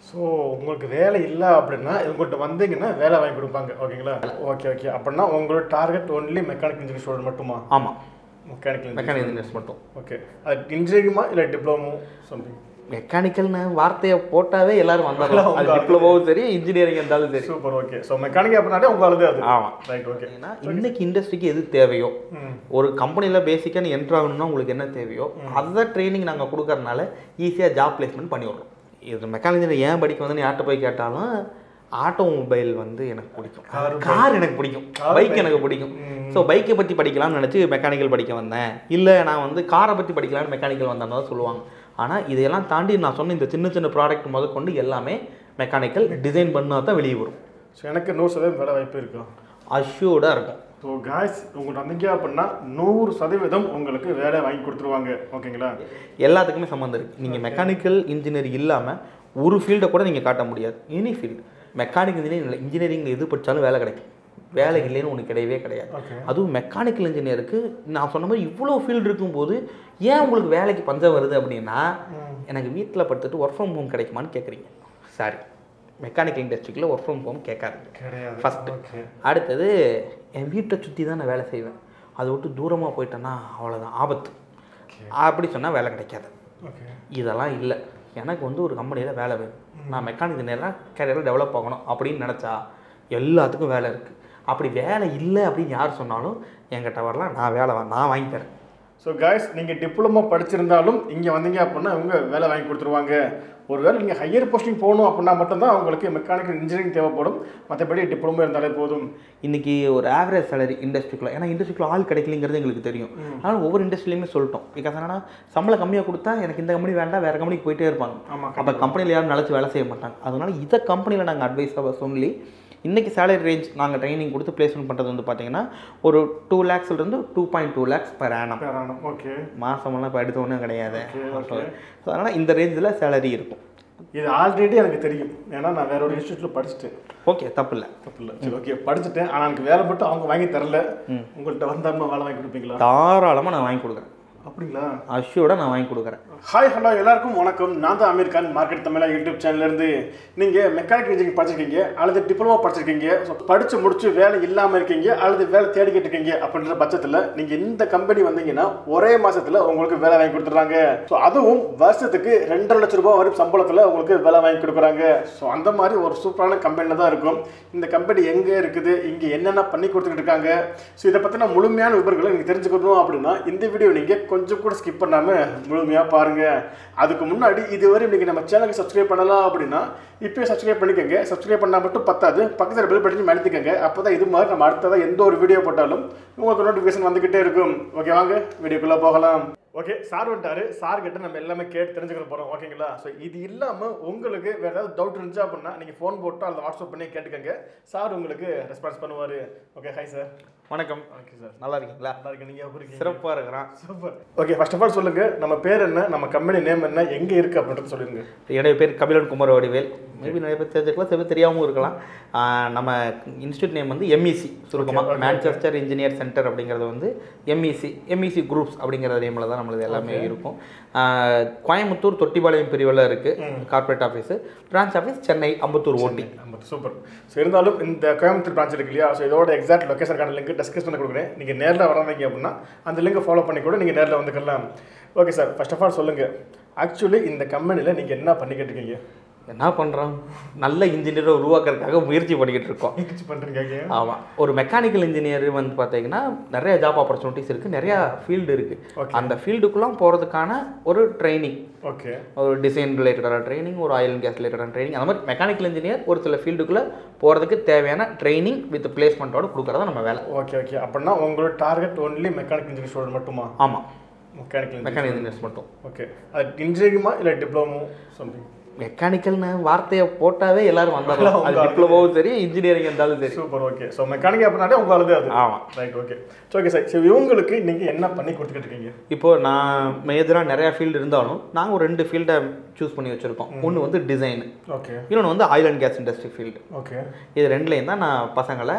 So உங்களுக்கு வேலை இல்லை அப்படின்னா உங்கள்கிட்ட வந்தீங்கன்னா வேலை வாங்கி கொடுப்பாங்க ஓகேங்களா ஓகே ஓகே அப்படின்னா உங்களோட target only mechanic engineer student மட்டுமா ஆமாம் மெக்கானிக்கல் மெக்கானிக்கல் இன்ஜினியர்ஸ் மட்டும் ஓகே அது இன்ஜினியரிங்குமா இல்லை டிப்ளமோ சம்திங் மெக்கானிக்கல்னு வார்த்தையை போட்டாவே எல்லாரும் வந்துடலாம் அது உங்க டிப்ளமோவும் சரி இன்ஜினியரிங் இருந்தாலும் சரி சூப்பர் ஓகே ஸோ மெக்கானிக் அப்படின்னாலே உங்களது அது ஆமாம் ரைட் ஓகே ஏன்னா இன்னைக்கு இண்டஸ்ட்ரிக்கு எது தேவையோ ம் ஒரு கம்பெனியில் பேசிக்காக நீ என்ட்ரு ஆகணும்னா உங்களுக்கு என்ன தேவையோ அதை ட்ரைனிங் நாங்கள் கொடுக்கறனால ஈஸியாக ஜாப் பிளேஸ்மெண்ட் பண்ணி விட்றோம் இது மெக்கானிக்கல் ஏன் படிக்க வந்து நீ ஆட்டோ போய் கேட்டாலும் ஆட்டோமொபைல் வந்து எனக்கு பிடிக்கும் கார் எனக்கு பிடிக்கும் பைக் எனக்கு பிடிக்கும் ஸோ பைக்கை பற்றி படிக்கலாம்னு நினச்சி மெக்கானிக்கல் படிக்க வந்தேன் இல்லை நான் வந்து காரை பற்றி படிக்கலாம்னு மெக்கானிக்கல் வந்தேன்னு தான் சொல்லுவாங்க ஆனால் இதையெல்லாம் தாண்டி நான் சொன்ன இந்த சின்ன சின்ன ப்ராடக்ட் முதற்கொண்டு எல்லாமே மெக்கானிக்கல் டிசைன் பண்ணால் தான் வெளியே வரும் ஸோ எனக்கு நூறு சதவீதம் வேலை வாய்ப்பு இருக்கும் அஷ்யூர்டாக இருக்கும் ஸோ காய்ஸ் உங்கள்கிட்ட வந்தீங்க அப்படின்னா நூறு சதவீதம் உங்களுக்கு வேலை வாங்கி கொடுத்துருவாங்க ஓகேங்களா எல்லாத்துக்குமே சம்மந்தம் இருக்குது நீங்கள் மெக்கானிக்கல் இன்ஜினியர் இல்லாமல் ஒரு ஃபீல்டை கூட நீங்கள் காட்ட முடியாது எனி ஃபீல்டு மெக்கானிக் இன்ஜினியரிங் இல்லை இன்ஜினியரிங் எது படித்தாலும் வேலை கிடைக்கும் வேலை இல்லைன்னு ஒன்று கிடையவே கிடையாது ஓகே அதுவும் மெக்கானிக்கல் இன்ஜினியருக்கு நான் சொன்ன மாதிரி இவ்வளோ ஃபீல்டு இருக்கும்போது ஏன் உங்களுக்கு வேலைக்கு பஞ்சம் வருது அப்படின்னா எனக்கு வீட்டில் படுத்துட்டு ஒர்க் ஃப்ரம் ஹோம் கிடைக்குமான்னு கேட்குறீங்க சாரி மெக்கானிக்கல் இண்டஸ்ட்ரிக்குள்ள ஒர்க் ஃப்ரம் ஹோம் கேட்காதீங்க கிடையாது First. ஓகே அடுத்தது என் வீட்டை சுற்றி தான் நான் வேலை செய்வேன் அதை விட்டு தூரமாக போயிட்டேன்னா அவ்வளோதான் ஆபத்து அப்படி சொன்னால் வேலை கிடைக்காது ஓகே இதெல்லாம் இல்லை எனக்கு வந்து ஒரு கம்பெனியில் வேலை வேணும் நான் மெக்கானிக் நேரம் கேரியரில் டெவலப் ஆகணும் அப்படின்னு நினச்சா எல்லாத்துக்கும் வேலை இருக்குது அப்படி வேலை இல்லை அப்படின்னு யார் சொன்னாலும் என்கிட்ட வரலாம் நான் வேலை வா- நான் வாங்கி தரேன் ஸோ காய்ஸ் நீங்கள் டிப்ளமோ படிச்சிருந்தாலும் இங்கே வந்தீங்க அப்படின்னா இவங்க வேலை வாங்கி கொடுத்துருவாங்க ஒருவேளை நீங்கள் ஹையர் போஸ்டிங் போகணும் அப்படின்னா மட்டும்தான் உங்களுக்கு மெக்கானிக்கல் இன்ஜினியரிங் தேவைப்படும் மற்றபடி டிப்ளமோ இருந்தாலே போதும் இன்றைக்கி ஒரு ஆவரேஜ் சேலரி இண்டஸ்ட்ரிக்குள்ள ஏன்னா இண்டஸ்ட்ரிக்குள்ள ஆள் கிடைக்கலங்கிறது எங்களுக்கு தெரியும் ஆனால் ஒவ்வொரு இண்டஸ்ட்ரிலையுமே சொல்லிட்டோம் பிகாஸ் என்னன்னா சம்பளம் கம்மியாக கொடுத்தா எனக்கு இந்த கம்பெனி வேண்டாம் வேறு கம்பெனிக்கு போயிட்டே இருப்பாங்க ஆமாம் அப்போ கம்பெனியில் யாரும் நிலச்சி வேலை செய்ய மாட்டாங்க அதனால இதை கம்பெனியில் நாங்கள் அட்வைஸாக சொல்லி இன்றைக்கி சேலரி ரேஞ்ச் நாங்கள் ட்ரைனிங் கொடுத்து பிளேஸ்மெண்ட் பண்ணுறது வந்து பார்த்தீங்கன்னா ஒரு டூ லேக்ஸ்லேருந்து two point two lakhs per annum per annum okay மாதமெல்லாம் இப்போ எடுத்த ஒன்றும் கிடையாது okay. ஸோ அதனால் இந்த ரேஞ்சில் சேலரி இருக்கும் இது ஆல்ரெடி எனக்கு தெரியும் ஏன்னா நான் வேற ஒரு இன்ஸ்டியூட்டில் படிச்சுட்டேன் ஓகே தப்பு இல்லை தப்பு இல்லை சரி ஓகே படிச்சுட்டேன் ஆனால் எனக்கு வேலை மட்டும் அவங்க வாங்கி தரல உங்கள்கிட்ட வந்தாருன்னா வேலை வாங்கி கொடுப்பீங்களா தாராளமாக நான் வாங்கி கொடுக்குறேன் அப்படிங்களா அஷ்யூர்ட நான் வாங்கி கொடுக்குறேன் ஹாய் ஹலோ எல்லாருக்கும் வணக்கம் நான் தான் அமீர் கான் மார்க்கெட் தமிழா யூடியூப் சேனல்லேருந்து நீங்கள் மெக்கானிக் இன்ஜினியரிங் படிச்சிருக்கீங்க அல்லது டிப்ளமோ படிச்சிருக்கீங்க ஸோ படித்து முடிச்சு வேலை இல்லாமல் இருக்கீங்க அல்லது வேலை தேடிக்கிட்டு இருக்கீங்க அப்படின்ற பட்சத்தில் நீங்கள் இந்த கம்பெனி வந்தீங்கன்னா ஒரே மாதத்தில் உங்களுக்கு வேலை வாங்கி கொடுத்துட்றாங்க ஸோ அதுவும் வருஷத்துக்கு ரெண்டரை லட்ச ரூபாய் வரும் சம்பளத்தில் உங்களுக்கு வேலை வாங்கி கொடுக்குறாங்க ஸோ அந்த மாதிரி ஒரு சூப்பரான கம்பெனியில் தான் இருக்கும் இந்த கம்பெனி எங்கே இருக்குது இங்கே என்னென்ன பண்ணி கொடுத்துக்கிட்டு இருக்காங்க ஸோ இதை பற்றின முழுமையான விவரங்களை நீங்கள் தெரிஞ்சுக்கணும் அப்படின்னா இந்த வீடியோ நீங்கள் கொஞ்சம் கூட ஸ்கிப் பண்ணாமல் முழுமையாக பாருங்கள் அதுக்கு முன்னாடி இதுவரை நீங்கள் நம்ம சேனலுக்கு சப்ஸ்கிரைப் பண்ணலாம் அப்படின்னா இப்போயே சப்ஸ்கிரைப் பண்ணிக்கோங்க சப்ஸ்கிரைப் பண்ணால் மட்டும் பத்தாது பக்கத்தில் பெல் பட்டன் அழுத்திக்கோங்க அப்போ தான் இது மாதிரி நம்ம அடுத்ததாக எந்த ஒரு வீடியோ போட்டாலும் உங்களுக்கு நோட்டிஃபிகேஷன் வந்துக்கிட்டே இருக்கும் ஓகே வாங்க வீடியோக்குள்ளே போகலாம் ஓகே சார் வந்துட்டாரு சார் கிட்ட நம்ம எல்லாமே கேட்டு தெரிஞ்சுக்க போகிறோம் ஓகேங்களா ஸோ இது இல்லாமல் உங்களுக்கு வேறு ஏதாவது டவுட் இருந்துச்சு அப்படின்னா நீங்கள் ஃபோன் போட்டு அல்லது வாட்ஸ்அப் பண்ணி கேட்டுக்கோங்க சார் உங்களுக்கு ரெஸ்பான்ஸ் பண்ணுவார் ஓகே ஹாய் சார் வணக்கம் ஓகே சார் நல்லா இருக்கீங்களா நல்லா இருக்கு நீங்கள் எப்படி இருக்கீங்க சிறப்பாக இருக்கிறான் super okay first of all சொல்லுங்க நம்ம பேர் என்ன நம்ம கம்பெனி நேம் என்ன எங்க இருக்கு அப்படின்றது சொல்லுங்க என்னுடைய பேர் கபிலன் குமார் வடிவேல் மேபி நிறைய பேர் தெரிஞ்சுக்கலாம் சில பேர் தெரியாமல் இருக்கலாம் ஆஹ் நம்ம இன்ஸ்டியூட் நேம் வந்து எம்இசி சுருக்கமாக மேன்செஸ்டர் இன்ஜினியர் சென்டர் அப்படிங்கிறது வந்து எம்இசி எம்இசி குரூப்ஸ் அப்படிங்கிற நேமில் தான் நம்மளது எல்லாமே இருக்கும் ஆஹ் கோயம்புத்தூர் தொட்டிபாளையம் பிரிவில் இருக்குது corporate office branch office Chennai Ambattur ஓட்டி நம்ம சூப்பர் ஸோ இருந்தாலும் இந்த கோயம்புத்தூர் பிரான்ச் இருக்கு இல்லையா ஸோ இதோட எக்ஸாக்ட் லொக்கேஷனுக்கான லிங்க் டிஸ்கஷன் கொடுக்குறேன் நீங்கள் நேரில் வராதீங்க அப்படின்னா அந்த லிங்கை ஃபாலோ பண்ணி கூட நீங்கள் நேரில் வந்துக்கலாம் okay sir first of all சொல்லுங்கள் ஆக்சுவலி இந்த கம்பெனியில் நீங்கள் என்ன பண்ணிக்கிட்டு இருக்கீங்க என்ன பண்ணுறோம் நல்ல இன்ஜினியரை உருவாக்குறதுக்காக முயற்சி பண்ணிக்கிட்டு இருக்கோம் எங்கேச்சு பண்ணுறீங்க ஆமாம் ஒரு மெக்கானிக்கல் இன்ஜினியர் வந்து பார்த்தீங்கன்னா நிறைய ஜாப் ஆப்பர்ச்சுனிட்டிஸ் இருக்குது நிறையா ஃபீல்டு இருக்குது அந்த ஃபீல்டுக்குலாம் போகிறதுக்கான ஒரு ட்ரைனிங் ஓகே ஒரு டிசைன் ரிலேட்டடான ட்ரைனிங் ஒரு ஆயில் அண்ட் கேஸ் ரிலேட்டடான ட்ரைனிங் அந்த மாதிரி மெக்கானிக்கல் இன்ஜினியர் ஒரு சில ஃபீல்டுக்குள்ளே போகிறதுக்கு தேவையான ட்ரைனிங் வித் பிளேஸ்மெண்ட்டோட கொடுக்குறதா நம்ம வேலை ஓகே ஓகே அப்படின்னா உங்களோட target only mechanic engineer student மட்டுமா ஆமாம் மெக்கானிக்கல் மெக்கானிக்கல் இன்ஜினியர்ஸ் மட்டும் ஓகே அது இன்ஜினியரிங்குமா இல்லை டிப்ளமோ சம்திங் மெக்கானிக்கல்னு வார்த்தையை போட்டாவே எல்லாரும் வந்துடலாம் அது டிப்ளமோவும் சரி இன்ஜினியரிங் இருந்தாலும் சரி சூப்பர் ஓகே ஸோ மெக்கானிக் அப்படின்னாலே உங்களது அது ஆமாம் right okay so okay sir so இவங்களுக்கு நீங்கள் என்ன பண்ணி கொடுத்துக்கிட்டு இருக்கீங்க இப்போது நான் மேஜராக நிறையா ஃபீல்டு இருந்தாலும் நாங்கள் ஒரு ரெண்டு ஃபீல்டை சூஸ் பண்ணி வச்சுருக்கோம் ஒன்று வந்து டிசைன் ஓகே இன்னொன்று வந்து oil and gas industry field okay இது ரெண்டுலேயும் தான் நான் பசங்களை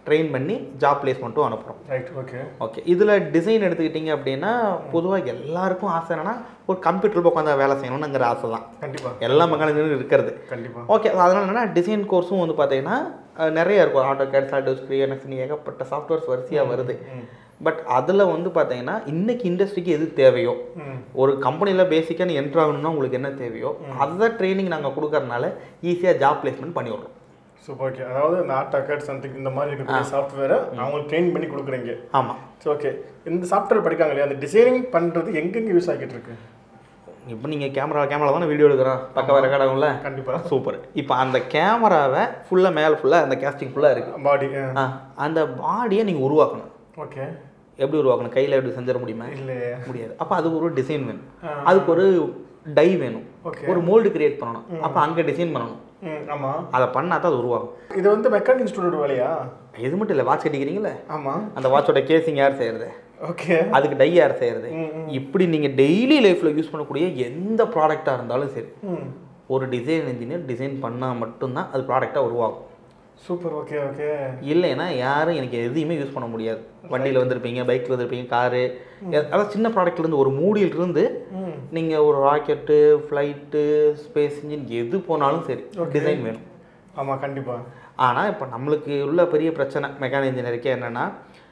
ட்ரெயின் பண்ணி ஜாப் பிளேஸ்மெண்ட்டும் அனுப்புகிறோம் ரைட் ஓகே ஓகே இதில் டிசைன் எடுத்துக்கிட்டிங்க அப்படின்னா பொதுவாக எல்லாருக்கும் ஆசை என்னன்னா ஒரு கம்ப்யூட்டரில் உட்காந்து வேலை செய்யணுங்கிற ஆசை தான் கண்டிப்பா எல்லா மக்களுக்கும் இருக்கிறது கண்டிப்பா ஓகே அதனால் என்னன்னா டிசைன் கோர்ஸும் வந்து பார்த்தீங்கன்னா அஹ், நிறைய இருக்கும் ஆட்டோ கேட் சாட்டோஸ் கிரியனக்ஸ்னு ஏகப்பட்ட சாஃப்ட்வேர்ஸ் வரிசையாக வருது பட் அதில் வந்து பார்த்தீங்கன்னா இன்னைக்கு இண்டஸ்ட்ரிக்கு எது தேவையோ ம் ஒரு கம்பெனியில் பேசிக்காக நீ என்ட்ரு ஆகணும்னா உங்களுக்கு என்ன தேவையோ அதை ட்ரைனிங் நாங்கள் கொடுக்கறனால ஈஸியாக ஜாப் பிளேஸ்மெண்ட் பண்ணி விட்றோம் சூப்பர் ஓகே அதாவது இந்த ஆட்டோ கேட் சம்திங் இந்த மாதிரி இருக்கக்கூடிய சாஃப்ட்வேரை அவங்களுக்கு ட்ரெயின் பண்ணி கொடுக்குறீங்க ஆமாம் சரி ஓகே இந்த சாஃப்ட்வேர் படிக்காங்க இல்லையா அந்த டிசைனிங் பண்ணுறது எங்கெங்கே யூஸ் ஆகிட்டு இருக்கு இப்போ நீங்கள் கேமரா கேமரா தானே வீடியோ எடுக்கிறோம் பக்கம் ரெக்கார்ட் ஆகும்ல கண்டிப்பா சூப்பர் இப்போ அந்த கேமராவை ஃபுல்லாக மேலே ஃபுல்லாக அந்த கேஸ்டிங் ஃபுல்லாக இருக்குது பாடி ஆ அந்த பாடியை நீங்கள் உருவாக்கணும் ஓகே எப்படி உருவாக்கணும் கையில் எப்படி செஞ்சிட முடியுமா இல்லையே முடியாது அப்போ அதுக்கு ஒரு டிசைன் வேணும் ஆ. அதுக்கு ஒரு டை வேணும் ஓகே ஒரு மோல்டு கிரியேட் பண்ணணும் அப்போ அங்கே டிசைன் பண்ணணும் ம் ஆமாம் அதை பண்ணால் தான் அது உருவாகும் இது வந்து மெக்கானிக் இன்ஸ்டியூட் வேலையா இது மட்டும் இல்லை வாட்ச் கட்டிக்கிறீங்களே ஆமாம் அந்த வாட்சோட கேசிங் யார் செய்கிறது ஓகே அதுக்கு டை யார் செய்கிறது ம், ம். இப்படி நீங்கள் டெய்லி லைஃப்பில் யூஸ் பண்ணக்கூடிய எந்த ப்ராடக்டாக இருந்தாலும் சரி ம் ஒரு டிசைன் இன்ஜினியர் டிசைன் பண்ணால் மட்டும்தான் அது ப்ராடக்டாக உருவாகும் சூப்பர் ஓகே ஓகே இல்லைன்னா யாரும் எனக்கு எதையுமே யூஸ் பண்ண முடியாது வண்டியில் வந்திருப்பீங்க பைக்கில் வந்திருப்பீங்க காரு அதாவது சின்ன ப்ராடக்ட்லேருந்து ஒரு மூடியிலிருந்து ம் நீங்கள் ஒரு ராக்கெட்டு ஃப்ளைட்டு ஸ்பேஸ் இன்ஜின் எது போனாலும் சரி டிசைன் வேணும் ஆமாம் கண்டிப்பாக ஆனால் இப்போ நம்மளுக்கு உள்ள பெரிய பிரச்சனை மெக்கானிக் இன்ஜினியருக்கே என்னென்னா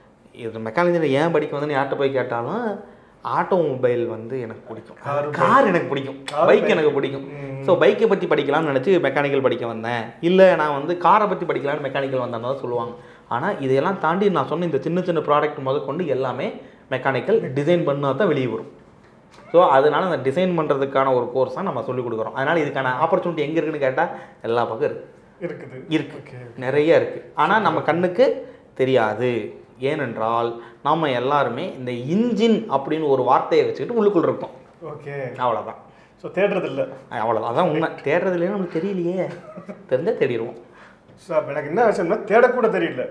இது மெக்கானிக் இன்ஜினியர் ஏன் படிக்க வந்து யார்கிட்ட போய் கேட்டாலும் ஆட்டோமொபைல் வந்து எனக்கு பிடிக்கும் கார் எனக்கு பிடிக்கும் பைக் எனக்கு பிடிக்கும் ஸோ பைக்கை பற்றி படிக்கலாம்னு நினச்சி மெக்கானிக்கல் படிக்க வந்தேன் இல்லை நான் வந்து காரை பற்றி படிக்கலாம்னு மெக்கானிக்கல் வந்தேன்னு தான் சொல்லுவாங்க ஆனால் இதையெல்லாம் தாண்டி நான் சொன்ன இந்த சின்ன சின்ன ப்ராடக்ட் முதற்கொண்டு எல்லாமே மெக்கானிக்கல் டிசைன் பண்ணால் தான் வெளியே வரும் ஸோ அதனால அந்த டிசைன் பண்ணுறதுக்கான ஒரு கோர்ஸ் தான் நம்ம சொல்லிக் கொடுக்குறோம் அதனால் இதுக்கான ஆப்பர்ச்சுனிட்டி எங்கே இருக்குன்னு கேட்டால் எல்லா பக்கம் இருக்குது இருக்குது இருக்கு ஓகே நிறைய இருக்குது ஆனால் நம்ம கண்ணுக்கு தெரியாது ஏனென்றால் நம்ம எல்லாருமே இந்த இன்ஜின் அப்படின்னு ஒரு வார்த்தையை வச்சுக்கிட்டு உள்ளுக்குள்ள இருக்கோம் ஓகே அவ்வளோதான் ஸோ தேடுறது இல்லை அவ்வளோதான் அதான் உண்மை தேடுறது இல்லைன்னு நமக்கு தெரியலையே தெரிஞ்சால் தேடிடுவோம் ஸோ அப்போ எனக்கு என்ன விஷயம்னா தேடக்கூட தெரியல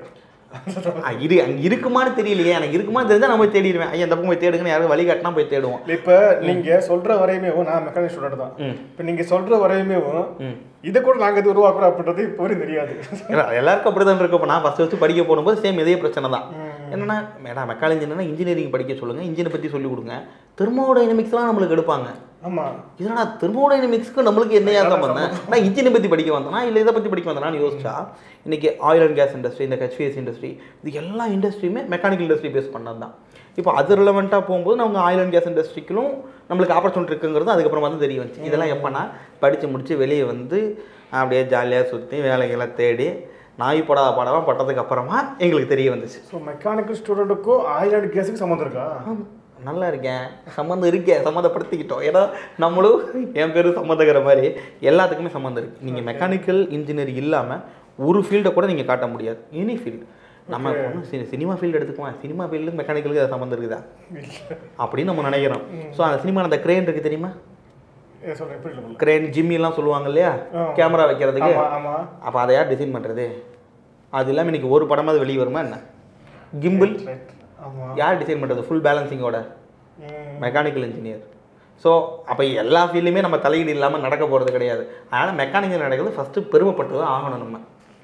ஆ, இரு அங்கே இருக்குமான்னு தெரியலையே எனக்கு இருக்குமான்னு தெரிஞ்சால் நான் போய் தேடிடுவேன் ஐயா இந்த பக்கம் போய் தேடுங்கன்னு யாரும் வழிகாட்டினா போய் தேடுவோம் இப்போ நீங்கள் சொல்கிற வரையுமே நான் மெக்கானிக் ஸ்டூடெண்ட் தான் ம் இப்போ நீங்கள் சொல்கிற வரையுமே ம் இதை கூட நாங்கள் இது உருவாக்குறோம் அப்படின்றது இப்போ வரையும் தெரியாது இல்ல, எல்லாருக்கும் அப்படி தான் இருக்கு இப்போ நான் ஃபஸ்ட்டு ஃபஸ்ட்டு படிக்க போகும்போது சேம் இதே பிரச்சனை தான் என்னன்னா மேடம் மெக்கானிக் இன்ஜினியர் இன்ஜினியரிங் படிக்க சொல்லுங்கள் இன்ஜினை பற்றி சொல்லிக் கொடுங்க தெர்மோடைனமிக்ஸ்லாம் நம்மளுக்கு எடுப்பாங்க ஆமாம் இதனா தெர்மோடைனமிக்ஸ்க்கு நம்மளுக்கு என்னையா சம்பந்தம் நான் இன்ஜினை பற்றி படிக்க வந்தேனா இல்லை இதை பற்றி படிக்க வந்தேனான்னு யோசிச்சா இன்னைக்கு ஆயில் அண்ட் கேஸ் இண்டஸ்ட்ரி இந்த ஹெச்பிஎஸ் இண்டஸ்ட்ரி இது எல்லா இண்டஸ்ட்ரியுமே மெக்கானிக்கல் இண்டஸ்ட்ரி பேஸ் பண்ணது தான் இப்போ அது ரிலவெண்ட்டாக போகும்போது நம்ம ஆயில் அண்ட் கேஸ் இண்டஸ்ட்ரிக்கும் நம்மளுக்கு ஆப்பர்ச்சுனிட்டி இருக்குங்கிறது அதுக்கப்புறமா தான் தெரிய வந்துச்சு இதெல்லாம் எப்போனா படித்து முடித்து வெளியே வந்து அப்படியே ஜாலியாக சுற்றி வேலைகளை தேடி நாய் படாத படமாக பட்டதுக்கு அப்புறமா எங்களுக்கு தெரிய வந்துச்சு ஸோ மெக்கானிக்கல் ஸ்டூடெண்ட்டுக்கும் ஆயில் அண்ட் கேஸுக்கு சம்மந்தம் இருக்கா ஆம், நல்லா இருக்கேன் சம்மந்தம் இருக்கேன் சம்மந்தப்படுத்திக்கிட்டோம் ஏன்னா நம்மளும் என் பேர் சம்மந்தங்கிற மாதிரி எல்லாத்துக்குமே சம்மந்தம் இருக்குது நீங்கள் மெக்கானிக்கல் இன்ஜினியர் இல்லாமல் ஒரு ஃபீல்டை கூட நீங்கள் காட்ட முடியாது எனி ஃபீல்டு நம்ம ஒன்றும் சினிமா ஃபீல்டு எடுத்துக்குவோம் சினிமா ஃபீல்டு மெக்கானிக்கலுக்கு அது சம்மந்தம் இருக்குதா அப்படின்னு நம்ம நினைக்கிறோம் ஸோ அந்த சினிமாவில் அந்த கிரேன் இருக்குது தெரியுமா ஏ சொல்கிறேன் எப்படி இல்லை கிரேன் ஜிம்மிலாம் சொல்லுவாங்க இல்லையா ஆ. கேமரா வைக்கிறதுக்கு ஆமாம் ஆமாம் அப்போ அதை யார் டிசைன் பண்ணுறது அது இல்லாமல் இன்னைக்கு ஒரு படமாவது வெளியே வருமா என்ன கிம்பிள் ரைட் ஆமாம் யார் டிசைன் பண்ணுறது ஃபுல் பேலன்சிங்கோட ம் மெக்கானிக்கல் இன்ஜினியர் ஸோ அப்போ எல்லா ஃபீல்டுமே நம்ம தலையீடு இல்லாமல் நடக்க போகிறது கிடையாது அதனால் மெக்கானிக்கல் நடக்கிறது ஃபஸ்ட்டு பெருமைப்பட்டு தான் ஆகணும் நம்ம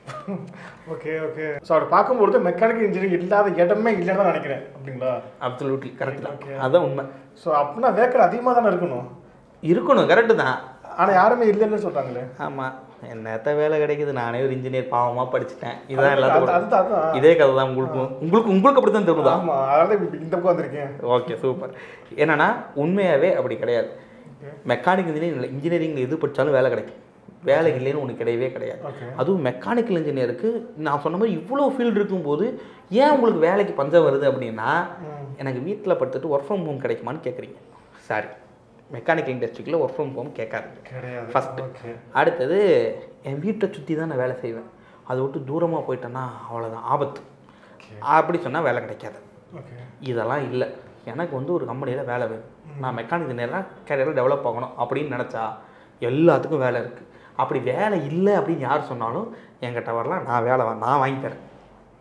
ஓகே ஓகே ஸோ அப்படி பார்க்கும்பொழுது மெக்கானிக்கல் இன்ஜினியரிங் இல்லாத இடமே இல்லைன்னு தான் நினைக்கிறேன் அப்படிங்களா அப்சல்யூட்லி கரெக்ட் தான் Okay. அதுதான் உண்மை ஸோ அப்படின்னா வேக்கர் அதிகமாக தானே இருக்கணும் இருக்கணும் கரெக்டு தான் ஆனால் யாருமே இல்லைன்னு சொல்கிறாங்களே ஆமாம் என்னத்த வேலை கிடைக்குது நானே ஒரு இன்ஜினியர் பாவமாக படிச்சுட்டேன் இதுதான் அது- எல்லாத்துக்கும் அதுதான் அதுதான் இதே கதை தான் உங்களுக்கும் உங்களுக்கு உங்களுக்கு அப்படி தான் தோணுதா ஆமாம் அதனால தான் இப்ப இந்த பக்கம் வந்திருக்கேன் ஓகே சூப்பர் என்னன்னா உண்மையாகவே அப்படி கிடையாது மெக்கானிக் இன்ஜினியரிங் இன்ஜினியரிங் எது படித்தாலும் வேலை கிடைக்கும் வேலை இல்லைன்னு ஒன்று கிடையவே கிடையாது ஓகே அதுவும் மெக்கானிக்கல் இன்ஜினியருக்கு நான் சொன்ன மாதிரி இவ்வளோ ஃபீல்டு இருக்கும்போது ஏன் உங்களுக்கு வேலைக்கு பஞ்சம் வருது அப்படின்னா எனக்கு வீட்டில் படுத்துட்டு ஒர்க் ஃப்ரம் ஹோம் கிடைக்குமான்னு கேட்குறீங்க சாரி மெக்கானிக்கல் இண்டஸ்ட்ரிக்குள்ள ஒர்க் ஃப்ரம் ஹோம் கேட்காதீங்க கிடையாது First. ஓகே அடுத்தது என் வீட்டை சுற்றி தான் நான் வேலை செய்வேன் அதை விட்டு தூரமாக போயிட்டேன்னா அவ்வளோதான் ஆபத்து ஓகே அப்படி சொன்னால் வேலை கிடைக்காது ஓகே இதெல்லாம் இல்லை எனக்கு வந்து ஒரு கம்பெனியில் வேலை வேணும் நான் மெக்கானிக் இன்ஜினியராக கேரியரில் டெவலப் ஆகணும் அப்படின்னு நினச்சா எல்லாத்துக்கும் வேலை இருக்குது அப்படி வேலை இல்லை அப்படின்னு யார் சொன்னாலும் என்கிட்ட வரலாம் நான் வேலை வா- நான் வாங்கி தரேன்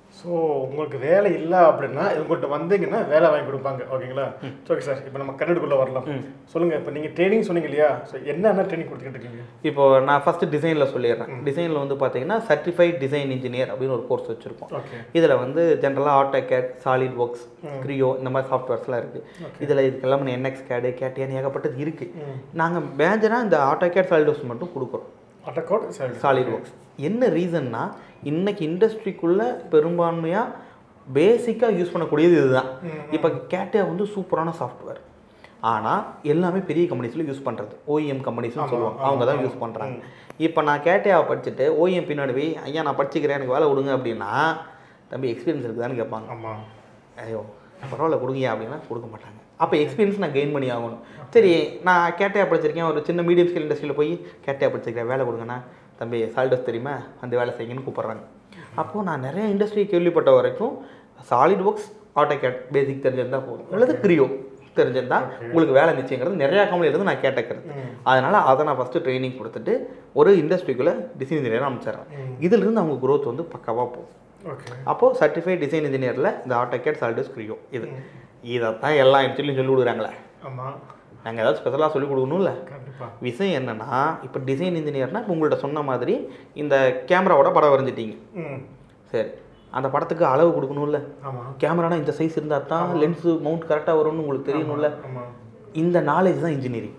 ஸோ உங்களுக்கு வேலை இல்லை அப்படின்னா இவங்கள்ட்ட வந்தீங்கன்னா வேலை வாங்கி கொடுப்பாங்க ஓகேங்களா ஓகே சார் இப்போ நம்ம கன்னடுக்குள்ளே வரலாம் சொல்லுங்கள் இப்போ நீங்கள் ட்ரைனிங் சொன்னீங்க இல்லையா ஸோ என்னென்ன ட்ரைனிங் கொடுத்துக்கிட்டு இருக்கீங்க இப்போ நான் ஃபஸ்ட்டு டிசைனில் சொல்லிடுறேன் டிசைனில் வந்து பார்த்தீங்கன்னா சர்டிஃபைட் டிசைன் இன்ஜினியர் அப்படின்னு ஒரு கோர்ஸ் வச்சுருக்கோம் ஓகே இதில் வந்து ஜென்ரலாக ஆட்டோகேட் சாலிட் ஒர்க்ஸ் க்ரியோ இந்த மாதிரி சாஃப்ட்வேர்ஸ்லாம் இருக்குது இதில் இதுக்கெல்லாம் என்எக்ஸ் கேடு கேட்டியான் ஏகப்பட்டது இருக்குது நாங்கள் மேஜராக இந்த ஆட்டோகேட் சாலிட் ஒர்க்ஸ் மட்டும் கொடுக்குறோம் அட்டக்கோட் சரி சாலிட் ஒர்க்ஸ் என்ன ரீசன்னா இன்னைக்கு இண்டஸ்ட்ரிக்குள்ளே பெரும்பான்மையாக பேசிக்காக யூஸ் பண்ணக்கூடியது இதுதான் இப்போ கேட்டியா வந்து சூப்பரான சாஃப்ட்வேர் ஆனால் எல்லாமே பெரிய கம்பெனிஸில் யூஸ் பண்ணுறது ஓஇஎம் கம்பெனிஸ்னு சொல்லுவாங்க அவங்க தான் யூஸ் பண்ணுறாங்க இப்போ நான் கேட்டியாவை படிச்சுட்டு ஓஇஎம் பின்னாடி போய் ஐயா நான் படிச்சுக்கிறேன் எனக்கு வேலை கொடுங்க அப்படின்னா தம்பி எக்ஸ்பீரியன்ஸ் இருக்குதான்னு கேட்பாங்க ஆமாம் ஐயோ பரவாயில்ல கொடுங்க அப்படின்னா கொடுக்க மாட்டாங்க அப்போ எக்ஸ்பீரியன்ஸ் நான் கெயின் பண்ணி ஆகணும் சரி நான் கேட்டையா படிச்சிருக்கேன் ஒரு சின்ன மீடியம் ஸ்கேல் இண்டஸ்ட்ரியில் போய் கேட்டையா படிச்சிருக்கேன் வேலை கொடுங்கண்ணா தம்பி சாலிடஸ் தெரியுமா அந்த வேலை செய்யுங்கன்னு கூப்பிட்றாங்க அப்போது நான் நிறைய இண்டஸ்ட்ரி கேள்விப்பட்ட வரைக்கும் சாலிட் ஒர்க்ஸ் ஆட்டோகேட் பேசிக் தெரிஞ்சிருந்தா போதும் அல்லது க்ரியோ தெரிஞ்சிருந்தா உங்களுக்கு வேலை நிச்சயங்கிறது நிறையா கம்பெனில இருந்து நான் கேட்டக்கிறது அதனால் அதை நான் ஃபஸ்ட்டு ட்ரைனிங் கொடுத்துட்டு ஒரு இண்டஸ்ட்ரிக்குள்ளே டிசைன் இன்ஜினியர் அமைச்சிடுறேன் இதிலிருந்து அவங்க growth வந்து பக்காவாக போகும் ஓகே அப்போது சர்டிஃபைட் டிசைன் இன்ஜினியரில் இந்த ஆட்டோகேட் சால்டஸ் க்ரியோ இது இதைத்தான் எல்லா இன்ஸ்டிலையும் சொல்லி கொடுக்குறாங்களே ஆமாம் நாங்கள் ஏதாவது ஸ்பெஷலாக சொல்லி கொடுக்கணும்ல கண்டிப்பாக விஷயம் என்னென்னா இப்போ டிசைன் இன்ஜினியர்னால் இப்போ உங்கள்கிட்ட சொன்ன மாதிரி இந்த கேமராவோட படம் வரைஞ்சிட்டீங்க ம் சரி அந்த படத்துக்கு அளவு கொடுக்கணும்ல ஆமாம் கேமரானா இந்த சைஸ் இருந்தால் தான் லென்ஸு மவுண்ட் கரெக்டாக வரும்னு உங்களுக்கு தெரியணும்ல ஆமாம் இந்த நாலேஜ் தான் இன்ஜினியரிங்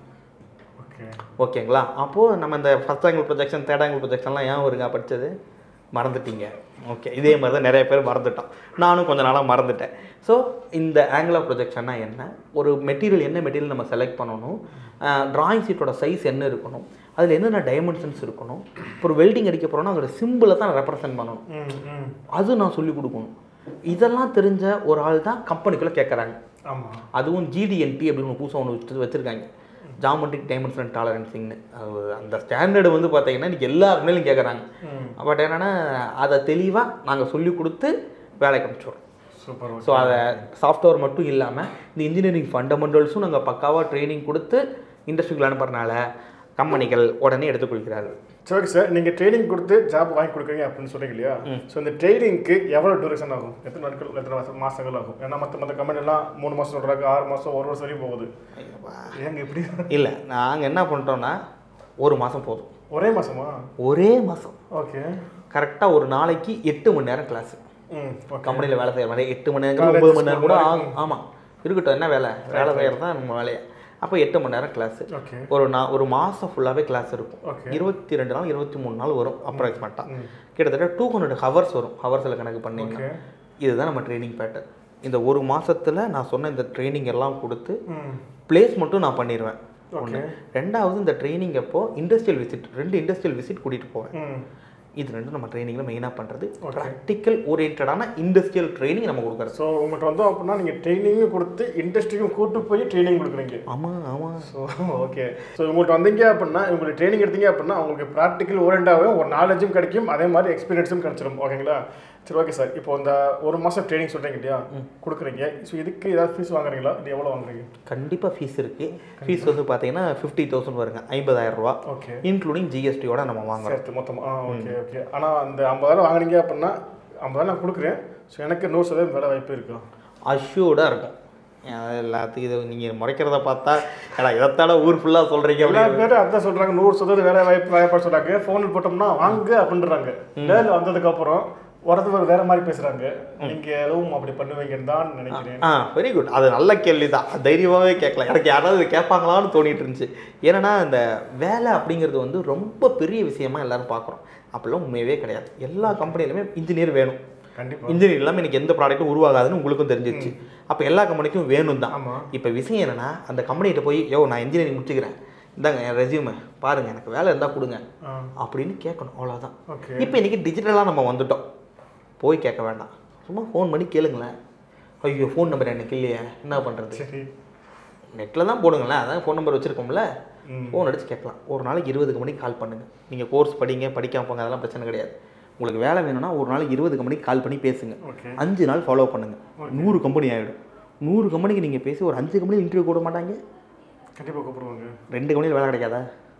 ஓகே ஓகேங்களா அப்போது நம்ம இந்த first angle projection third angle ப்ரொஜெக்ஷன்லாம் ஏன் வருங்க படித்தது மறந்துட்டீங்க ஓகே இதே மாதிரி தான் நிறைய பேர் மறந்துட்டோம் நானும் கொஞ்ச நாளாக மறந்துட்டேன் ஸோ இந்த ஆங்கிள் ஆஃப் ப்ரொஜெக்ஷன்னா என்ன ஒரு மெட்டீரியல் என்ன மெட்டீரியல் நம்ம செலக்ட் பண்ணணும் ட்ராயிங் ஷீட்டோட சைஸ் என்ன இருக்கணும் அதில் என்னென்ன டைமென்ஷன்ஸ் இருக்கணும் இப்போ ஒரு வெல்டிங் அடிக்க போகிறோன்னா அதோட சிம்பிளை தான் ரெப்ரசென்ட் பண்ணணும் ம் ம் அது நான் சொல்லிக் கொடுக்கணும் இதெல்லாம் தெரிஞ்ச ஒரு ஆள் தான் கம்பெனிக்குள்ளே கேட்குறாங்க ஆமாம் அதுவும் ஜிடிஎன்டி அப்படின்னு ஒரு புதுசாக ஒன்று வச்சு வச்சுருக்காங்க ஜாமெட்ரிக் டைமென்ஷன் டாலரன்சிங்னு அது அந்த ஸ்டாண்டர்டு வந்து பார்த்தீங்கன்னா இன்றைக்கி எல்லா கம்பெனிலும் கேட்குறாங்க ம் பட் என்னென்னா அதை தெளிவாக நாங்கள் சொல்லி கொடுத்து வேலைக்கு அனுப்பிச்சிடுறோம் சூப்பர் ஸோ அதை சாஃப்ட்வேர் மட்டும் இல்லாமல் இந்த இன்ஜினியரிங் ஃபண்டமெண்டல்ஸும் நாங்கள் பக்காவாக ட்ரைனிங் கொடுத்து இண்டஸ்ட்ரிக்குள்ள அனுப்புறனால கம்பெனிகள் உடனே எடுத்துக்கொள்கிறார்கள் சரி ஓகே சார் நீங்கள் ட்ரைனிங் கொடுத்து ஜாப் வாங்கி கொடுக்குறீங்க அப்படின்னு சொல்றீங்க இல்லையா ஸோ இந்த ட்ரைனிங்க்கு எவ்வளோ டூரேஷன் ஆகும் எத்தனை நாட்கள் எத்தனை மாசம் மாதங்கள் ஆகும் ஏன்னா மற்ற மற்ற கம்பெனிலாம் மூணு மாதம் சொல்கிறாங்க ஆறு மாதம் ஒரு வருஷம் வரையும் போகுது ஏங்க இப்படி இல்லை நாங்கள் என்ன பண்ணிட்டோம்னா ஒரு மாதம் போதும் ஒரே மாசமா ஒரே மாதம் ஓகே கரெக்டாக ஒரு நாளைக்கு எட்டு மணி நேரம் கிளாஸு ம் ஓகே கம்பெனியில் வேலை செய்கிற மாதிரி எட்டு மணி நேரம் College, ஒம்பது மணி நேரம் கூட school ஆகும் ஆமாம் இருக்கட்டும் என்ன வேலை வேலை செய்கிறது தான் நம்ம வேலையை அப்போ எட்டு மணி நேரம் கிளாஸு ஓகே ஒரு நா ஒரு மாதம் ஃபுல்லாகவே கிளாஸ் இருக்கும் Okay. இருபத்தி ரெண்டு நாள் இருபத்தி மூணு நாள் வரும் அப்ராக்சிமேட்டாக கிட்டத்தட்ட டூ ஹண்ட்ரட் ஹவர்ஸ் வரும் ஹவர்ஸில் கணக்கு பண்ணீங்கன்னா ஓகே இதுதான் நம்ம ட்ரைனிங் பேட்டர்ன் இந்த ஒரு மாசத்துல நான் சொன்ன இந்த ட்ரைனிங் எல்லாம் கொடுத்து ம் பிளேஸ் மட்டும் நான் பண்ணிடுவேன் ஒன்று ஓகே ரெண்டாவது இந்த ட்ரைனிங் அப்போ இண்டஸ்ட்ரியல் விசிட் ரெண்டு இண்டஸ்ட்ரியல் விசிட் கூட்டிகிட்டு போவேன் ம் இது ரெண்டும் நம்ம ட்ரைனிங்கில் மெயினாக பண்ணுறது ப்ராக்டிக்கல் ஓரியன்டான இண்டஸ்ட்ரியல் ட்ரைனிங் நம்ம கொடுக்குறது ஸோ உங்கள்கிட்ட வந்தோம் அப்படின்னா நீங்கள் ட்ரைனிங்கும் கொடுத்து இண்டஸ்ட்ரிக்கும் கூட்டு போய் ட்ரைனிங் கொடுக்குறீங்க ஆமாம் ஆமாம் ஸோ ஓகே ஸோ உங்கள்கிட்ட வந்தீங்க அப்படின்னா உங்களுக்கு ட்ரைனிங் எடுத்தீங்க அப்படின்னா உங்களுக்கு ப்ராக்டிக்கல் ஓரியண்டாகவும் ஒரு நாலேஜும் கிடைக்கும் அதே மாதிரி எக்ஸ்பீரியன்ஸும் கிடைச்சிடும் ஓகேங்களா சரி ஓகே சார் இப்போ இந்த ஒரு மாதம் ட்ரைனிங் சொல்கிறீங்க இல்லையா கொடுக்குறீங்க ஸோ இதுக்கு ஏதாவது ஃபீஸ் வாங்குறீங்களா இது எவ்வளோ வாங்குறீங்க கண்டிப்பாக ஃபீஸ் இருக்குது ஃபீஸ் வந்து பார்த்தீங்கன்னா ஃபிஃப்டி தௌசண்ட் வருங்க ஐம்பதாயிரம் ரூபா ஓகே இன்க்ளூடிங் ஜிஎஸ்டியோட நம்ம வாங்குறோம் சேர்த்து மொத்தமாக ஆ ஓகே ஓகே ஆனால் அந்த ஐம்பதாயிரம் வாங்குனீங்க அப்படின்னா ஐம்பதாயிரம் நான் கொடுக்குறேன் ஸோ எனக்கு நூறு சதவீதம் வேலை வாய்ப்பு இருக்கும் அஷ்யூர்டாக இருக்கும் அஹ் எல்லாத்துக்கும் இது நீங்கள் முறைக்கிறத பார்த்தா ஏடா இதைத்தாட ஊர் ஃபுல்லாக சொல்கிறீங்க எல்லா அப்படின்னு பேரும் அதான் சொல்றாங்க நூறு சதவீதம் வேலை வாய்ப்பு வாய்ப்பு சொல்றாங்க ஃபோனில் போட்டோம்னா வாங்க அப்படின்றாங்க வேலை வந்ததுக்கு அப்புறம் வரது வேற மாதிரி பேசுறாங்க நீங்க எதுவும் அப்படி பண்ணுவீங்கன்னு தான் நினைக்கிறேன் ஆ வெரி குட் அது நல்ல கேள்வி தான் தைரியமாகவே கேட்கலாம் எனக்கு யாராவது இது கேட்பாங்களான்னு தோணிட்டு இருந்துச்சு ஏன்னா இந்த வேலை அப்படிங்கிறது வந்து ரொம்ப பெரிய விஷயமா எல்லாரும் பார்க்குறோம் அப்படிலாம் உண்மையவே கிடையாது எல்லா கம்பெனிலுமே இன்ஜினியர் வேணும் கண்டிப்பா இன்ஜினியர் இல்லாமல் எனக்கு எந்த ப்ராடக்ட்டும் உருவாகாதுன்னு உங்களுக்கும் தெரிஞ்சிருச்சு அப்போ எல்லா கம்பெனிக்கும் வேணும் தான் ஆமா இப்போ விஷயம் என்னன்னா அந்த கம்பெனிகிட்ட போய் யோ நான் இன்ஜினியரிங் முடிச்சுக்கிறேன் இந்தாங்க என் ரெசியூமை பாருங்கள் எனக்கு வேலை இருந்தால் கொடுங்க ஆ அப்படின்னு கேட்கணும் அவ்வளோதான் ஓகே இப்போ இன்றைக்கி டிஜிட்டலாக நம்ம வந்துட்டோம் போய் கேட்க வேண்டாம் சும்மா ஃபோன் பண்ணி கேளுங்களேன் ஐயோ ஃபோன் நம்பர் எனக்கு இல்லையே என்ன பண்ணுறது சரி நெட்டில் தான் போடுங்களேன் அதான் ஃபோன் நம்பர் வச்சுருக்கோம்ல ம். ஃபோன் அடிச்சு கேட்கலாம் ஒரு நாளைக்கு இருபதுக்கு மணிக்கு கால் பண்ணுங்கள் நீங்கள் கோர்ஸ் படிங்க படிக்காம போங்க அதெல்லாம் பிரச்சனை கிடையாது உங்களுக்கு வேலை வேணும்னா ஒரு நாளைக்கு இருபதுக்கு மணிக்கு கால் பண்ணி பேசுங்க ஓகே அஞ்சு நாள் ஃபாலோ பண்ணுங்கள் நூறு கம்பெனி ஆகிடும் நூறு கம்பெனிக்கு நீங்கள் பேசி ஒரு அஞ்சு கம்பெனி இன்டர்வியூ கூட மாட்டாங்க கண்டிப்பா கூப்பிடுவாங்க ரெண்டு கம்பெனியில் வேலை கிடைக்காதா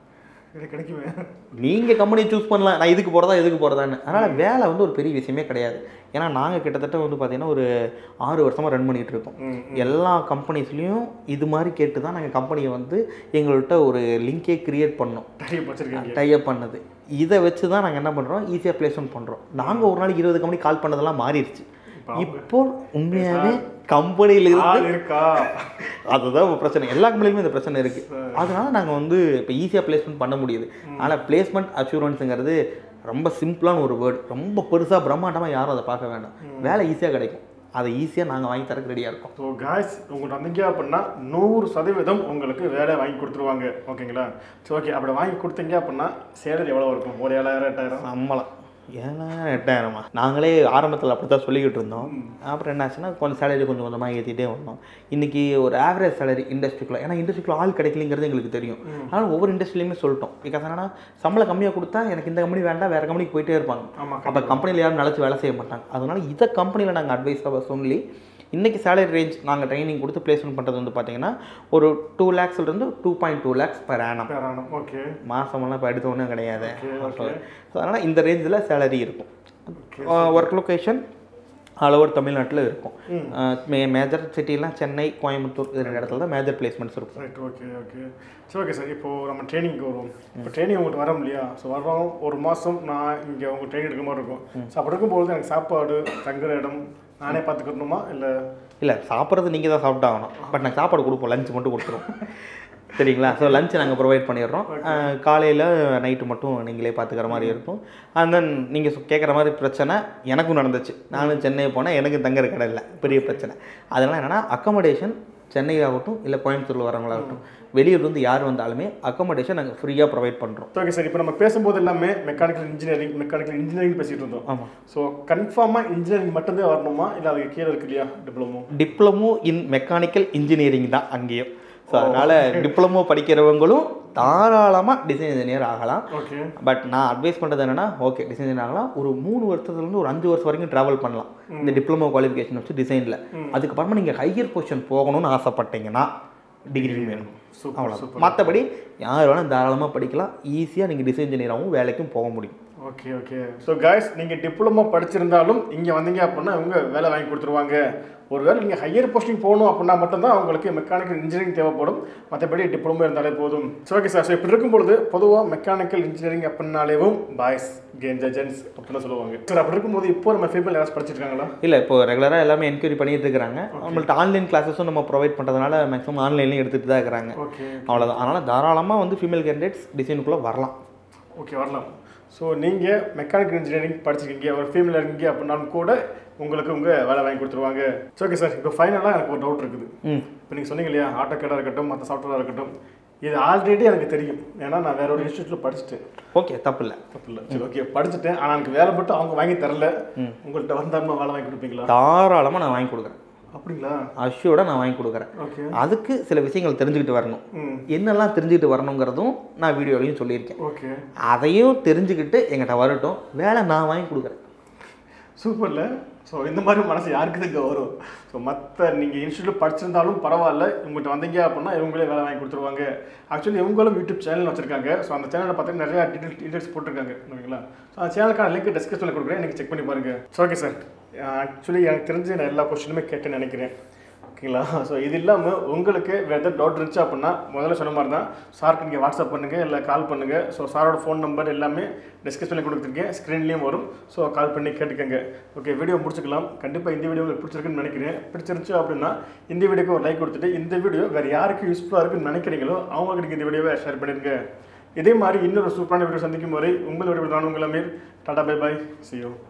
எனக்கு கிடைக்குமே நீங்கள் கம்பெனி சூஸ் பண்ணலாம் நான் இதுக்கு போகிறதா இதுக்கு போகிறதான்னு அதனால் வேலை வந்து ஒரு பெரிய விஷயமே கிடையாது ஏன்னா நாங்கள் கிட்டத்தட்ட வந்து பார்த்தீங்கன்னா ஒரு ஆறு வருஷமாக ரன் பண்ணிகிட்டு இருக்கோம் ம் எல்லா கம்பெனிஸ்லேயும் இது மாதிரி கேட்டு தான் நாங்கள் கம்பெனியை வந்து எங்கள்கிட்ட ஒரு லிங்கே கிரியேட் பண்ணோம் நிறைய படிச்சிருக்கீங்க டைப் பண்ணது இதை வச்சு தான் நாங்கள் என்ன பண்ணுறோம் ஈஸியாக பிளேஸ்மெண்ட் பண்ணுறோம் நாங்கள் ஒரு நாளைக்கு இருபது கம்பெனி கால் பண்ணதெல்லாம் மாறிடுச்சு இப்போ உண்மையாகவே கம்பெனியில் இருந்து ஆள் இருக்கா அதுதான் இப்போ பிரச்சனை எல்லா கம்பெனிலுமே இந்த பிரச்சனை இருக்குது அதனால நாங்கள் வந்து இப்போ ஈஸியாக பிளேஸ்மெண்ட் பண்ண முடியுது ஆனால் பிளேஸ்மெண்ட் அஷூரன்ஸுங்கிறது ரொம்ப சிம்பிளான ஒரு வேர்டு ரொம்ப பெருசாக பிரம்மாண்டமாக யாரும் அதை பார்க்க வேண்டாம் வேலை ஈஸியாக கிடைக்கும் அதை ஈஸியாக நாங்கள் வாங்கி தரக்கு ரெடியாக இருக்கோம் ஸோ காய்ஸ் உங்களுக்கு வந்தீங்க அப்படின்னா நூறு சதவீதம் உங்களுக்கு வேலை வாங்கி கொடுத்துருவாங்க ஓகேங்களா சரி ஓகே அப்படி வாங்கி கொடுத்தீங்க அப்படின்னா சேலரி எவ்வளோ இருக்கும் ஒரு ஏழாயிரம் எட்டாயிரம் சம்பளம் ஏழாயிரம் எட்டாயிரமா நாங்களே ஆரம்பத்தில் அப்படி தான் சொல்லிக்கிட்டு இருந்தோம் அப்புறம் என்னாச்சுன்னா கொஞ்சம் சேலரி கொஞ்சம் கொஞ்சமாக ஏற்றிட்டே வந்தோம் இன்றைக்கி ஒரு ஆவரேஜ் சேலரி இண்டஸ்ட்ரிக்குள்ள ஏன்னா இண்டஸ்ட்ரிக்குள்ள ஆள் கிடைக்கலங்கிறது எங்களுக்கு தெரியும் அதனால் ஒவ்வொரு இண்டஸ்ட்ரிலையுமே சொல்லிட்டோம் பிகாஸ் என்னன்னா சம்பளம் கம்மியாக கொடுத்தா எனக்கு இந்த கம்பெனி வேண்டாம் வேறு கம்பெனிக்கு போயிட்டே இருப்பாங்க ஆமாம் அப்போ கம்பெனியில் யாரும் நிலச்சி வேலை செய்ய மாட்டாங்க அதனால இதை கம்பெனியில் நாங்கள் அட்வைஸாக சொல்லி இன்றைக்கி சேலரி ரேஞ்ச் நாங்கள் ட்ரைனிங் கொடுத்து பிளேஸ்மெண்ட் பண்ணுறது வந்து பார்த்தீங்கன்னா ஒரு டூ லேக்ஸ்லேருந்து two point two lakhs per annum per annum okay மாதமெல்லாம் இப்போ எடுத்த ஒன்றும் கிடையாது ஓகே ஸோ அதனால் இந்த ரேஞ்சில் சேலரி இருக்கும் ஒர்க் லொக்கேஷன் ஆல் ஓவர் தமிழ்நாட்டில் இருக்கும் மே மேஜர் சிட்டிலாம் சென்னை கோயம்புத்தூர் இது ரெண்டு இடத்துல தான் மேஜர் பிளேஸ்மெண்ட்ஸ் இருக்கும் ரைட் ஓகே ஓகே சரி ஓகே சார் இப்போ நம்ம ட்ரைனிங்க்கு வருவோம் இப்போ ட்ரைனிங் உங்களுக்கு வரோம் இல்லையா ஸோ வரோம் ஒரு மாதம் நான் இங்கே உங்கள் ட்ரைனிங் எடுக்க மாதிரி இருக்கும் ஸோ அப்படி இருக்கும்போது எனக்கு சாப்பாடு தங்குற இடம் நானே பார்த்துக்கணுமா இல்லை இல்லை சாப்பிட்றது நீங்கள் தான் சாப்பிட்டாகணும் பட் நாங்கள் சாப்பாடு கொடுப்போம் லஞ்ச் மட்டும் கொடுத்துருவோம் சரிங்களா ஸோ லஞ்ச் நாங்கள் ப்ரொவைட் பண்ணிடுறோம் காலையில் நைட்டு மட்டும் நீங்களே பார்த்துக்கிற மாதிரி இருக்கும் அண்ட் தென் நீங்கள் கேட்குற மாதிரி பிரச்சனை எனக்கும் நடந்துச்சு நானும் சென்னை போனேன் எனக்கு தங்குற கடை இல்லை பெரிய பிரச்சனை அதனால் என்னென்னா அக்கமடேஷன் சென்னை ஆகட்டும் இல்லை கோயம்புத்தூரில் வரவங்களாகட்டும் வெளியூர்லேருந்து யார் வந்தாலுமே அக்கமடேஷன் நாங்கள் ஃப்ரீயாக ப்ரொவைட் பண்ணுறோம் ஓகே சார் இப்போ நம்ம பேசும்போது எல்லாமே மெக்கானிக்கல் இன்ஜினியரிங் மெக்கானிக்கல் இன்ஜினியரிங் பேசிகிட்டு இருந்தோம் ஆமாம் ஸோ கன்ஃபார்மாக இன்ஜினியரிங் மட்டும்தான் வரணுமா இல்லை அதுக்கு கீழே இருக்கு இல்லையா diploma diploma in mechanical engineering தான் அங்கேயும் ஸோ அதனால் டிப்ளமோ படிக்கிறவங்களும் தாராளமாக டிசைன் இன்ஜினியர் ஆகலாம் ஓகே பட் நான் அட்வைஸ் பண்ணுறது என்னன்னா ஓகே டிசைன் இன்ஜினியர் ஆகலாம் ஒரு மூணு வருஷத்துலேருந்து ஒரு அஞ்சு வருஷம் வரைக்கும் ட்ராவல் பண்ணலாம் இந்த டிப்ளமோ குவாலிஃபிகேஷன் வச்சு டிசைனில் அதுக்கப்புறமா நீங்கள் ஹையர் பொசிஷன் போகணும்னு ஆசைப்பட்டீங்கன்னா டிகிரி வேணும் சூப்பர் அவ்வளோ மற்றபடி யார் வேணால் தாராளமாக படிக்கலாம் ஈஸியாக நீங்கள் டிசைன் இன்ஜினியராகவும் வேலைக்கும் போக முடியும் ஓகே ஓகே ஸோ காய்ஸ் நீங்கள் டிப்ளமோ படிச்சிருந்தாலும் இங்கே வந்தீங்க அப்படின்னா இவங்க வேலை வாங்கி கொடுத்துருவாங்க ஒருவேளை நீங்கள் ஹையர் போஸ்டிங் போகணும் அப்படின்னா மட்டும்தான் உங்களுக்கு மெக்கானிக்கல் இன்ஜினியரிங் தேவைப்படும் மற்றபடி டிப்ளமோ இருந்தாலே போதும் ஸோ ஓகே சார் ஸோ இப்படி இருக்கும்பொழுது பொதுவாக மெக்கானிக்கல் இன்ஜினியரிங் அப்படின்னாலேவும் பாய்ஸ் கேன்ஜா ஜென்ஸ் அப்படின்னு சொல்லுவாங்க சார் அப்படி இருக்கும்போது இப்போ நம்ம ஃபீமேல் யாராச்சும் படிச்சிருக்காங்களா இல்லை இப்போ ரெகுலராக எல்லாமே என்கொயரி பண்ணிட்டு இருக்கிறாங்க நம்மள்ட்ட ஆன்லைன் கிளாஸஸும் நம்ம ப்ரொவைட் பண்ணுறதுனால மேக்ஸிமம் ஆன்லைன்லையும் எடுத்துகிட்டு தான் இருக்கிறாங்க ஓகே அவ்வளோதான் அதனால் தாராளமாக வந்து ஃபீமேல் கேண்டிடேட்ஸ் டிசைனுக்குள்ளே வரலாம் ஓகே வரலாம் ஸோ நீங்கள் மெக்கானிக்கல் இன்ஜினியரிங் படிச்சிருக்கீங்க ஒரு ஃபீமேல் இருக்கீங்க அப்படின்னாலும் கூட உங்களுக்கு உங்கள் வேலை வாங்கி கொடுத்துருவாங்க ஸோ ஓகே சார் இப்போ ஃபைனலாக எனக்கு ஒரு டவுட் இருக்குது ம் இப்போ நீங்கள் சொன்னீங்க இல்லையா ஆட்டோகேடாக இருக்கட்டும் மற்ற சாஃப்ட்வேராக இருக்கட்டும் இது ஆல்ரெடி எனக்கு தெரியும் ஏன்னா நான் வேற ஒரு இன்ஸ்டியூட்டில் படிச்சுட்டேன் ஓகே தப்பு இல்லை தப்பு இல்லை சரி ஓகே படிச்சுட்டேன் ஆனால் எனக்கு வேலை மட்டும் அவங்க வாங்கி தரல உங்கள்கிட்ட வந்தாமல் வேலை வாங்கி கொடுப்பீங்களா தாராளமாக நான் வாங்கி கொடுக்குறேன் அப்படிங்களா அஷ்யூர்டாக நான் வாங்கி கொடுக்குறேன் ஓகே அதுக்கு சில விஷயங்கள் தெரிஞ்சுக்கிட்டு வரணும் ம் என்னெல்லாம் தெரிஞ்சுக்கிட்டு வரணுங்கிறதும் நான் வீடியோலையும் சொல்லியிருக்கேன் ஓகே அதையும் தெரிஞ்சுக்கிட்டு எங்கிட்ட வரட்டும் வேலை நான் வாங்கி கொடுக்குறேன் சூப்பர்ல ஸோ இந்த மாதிரி மனசு யாருக்கு இங்கே வரும் ஸோ மற்ற நீங்கள் இன்ஸ்டியூட் படிச்சிருந்தாலும் பரவாயில்ல இவங்ககிட்ட வந்தீங்க அப்படின்னா இவங்களே வேலை வாங்கி கொடுத்துருவாங்க ஆக்சுவலி இவங்களும் யூடியூப் சேனல் வச்சிருக்காங்க ஸோ அந்த சேனலில் பார்த்தீங்கன்னா நிறையா டீட்டெயில் டீட்டெயில்ஸ் போட்டிருக்காங்க ஓகேங்களா ஸோ அந்த சேனலுக்கான லிங்க் டிஸ்கிரிப்ஷனில் கொடுக்குறேன் எனக்கு செக் பண்ணி பாருங்க ஸோ ஓகே சார் ஆக்சுவலி எனக்கு தெரிஞ்சு நான் எல்லா கொஸ்டினுமே கேட்டேன்னு நினைக்கிறேன் ஓகேங்களா ஸோ இது இல்லாமல் உங்களுக்கு வேறு ஏதாவது டவுட் இருந்துச்சு அப்படின்னா முதல்ல சொன்ன மாதிரி தான் சாருக்கு நீங்கள் வாட்ஸ்அப் பண்ணுங்கள் இல்லை கால் பண்ணுங்கள் ஸோ சாரோட ஃபோன் நம்பர் எல்லாமே டிஸ்கஷனில் கொடுத்துருக்கேன் ஸ்க்ரீன்லேயும் வரும் ஸோ கால் பண்ணி கேட்டுக்கோங்க ஓகே வீடியோ முடிச்சுக்கலாம் கண்டிப்பாக இந்த வீடியோ உங்களுக்கு பிடிச்சிருக்குன்னு நினைக்கிறேன் பிடிச்சிருந்துச்சு அப்படின்னா இந்த வீடியோக்கு ஒரு லைக் கொடுத்துட்டு இந்த வீடியோ வேறு யாருக்கு யூஸ்ஃபுல்லாக இருக்குன்னு நினைக்கிறீங்களோ அவங்களுக்கு நீங்கள் இந்த வீடியோவை ஷேர் பண்ணிடுங்க இதே மாதிரி இன்னொரு சூப்பரான வீடியோ சந்திக்கும் வரை உங்களோட நான் உங்கள் Aamir ta ta bye bye see you